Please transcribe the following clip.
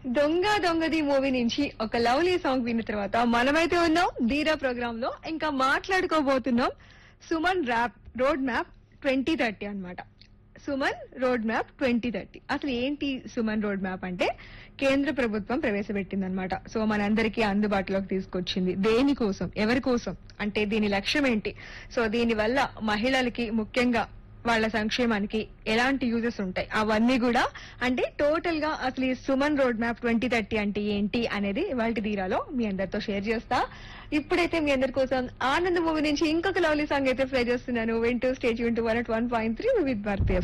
దొంగ దొంగది మూవీ నుంచి ఒక లవ్లీ సాంగ్ విన్న తర్వాత మనమైతే ఉన్నాం ధీరా ప్రోగ్రామ్ లో ఇంకా మాట్లాడుకోబోతున్నాం Suman rap road map twenty thirty అనమాట Suman road map twenty thirty అసలు ఏంటి సుమన్ రోడ్ మ్యాప్ అంటే కేంద్ర ప్రభుత్వం ప్రవేశపెట్టింది అనమాట సో మనందరికీ అందుబాటులోకి తీసుకొచ్చింది దేనికోసం ఎవరి కోసం అంటే దీని లక్ష్యం ఏంటి సో దీని వల్ల మహిళలకి ముఖ్యంగా వాళ్ళ సంక్షేమానికి ఎలాంటి యూజెస్ ఉంటాయి అవన్నీ కూడా అంటే టోటల్ గా అసలు ఈ Suman road map twenty thirty అంటే ఏంటి అనేది వాళ్ళ ధీరాలో మీ అందరితో షేర్ చేస్తా ఇప్పుడైతే మీ అందరి కోసం ఆనంద్ మూవీ నుంచి ఇంకొక లవ్లీ సాంగ్ అయితే ప్లే చేస్తున్నాను వింటూ స్టేజ్ వింటూ one one point three with Bharatiya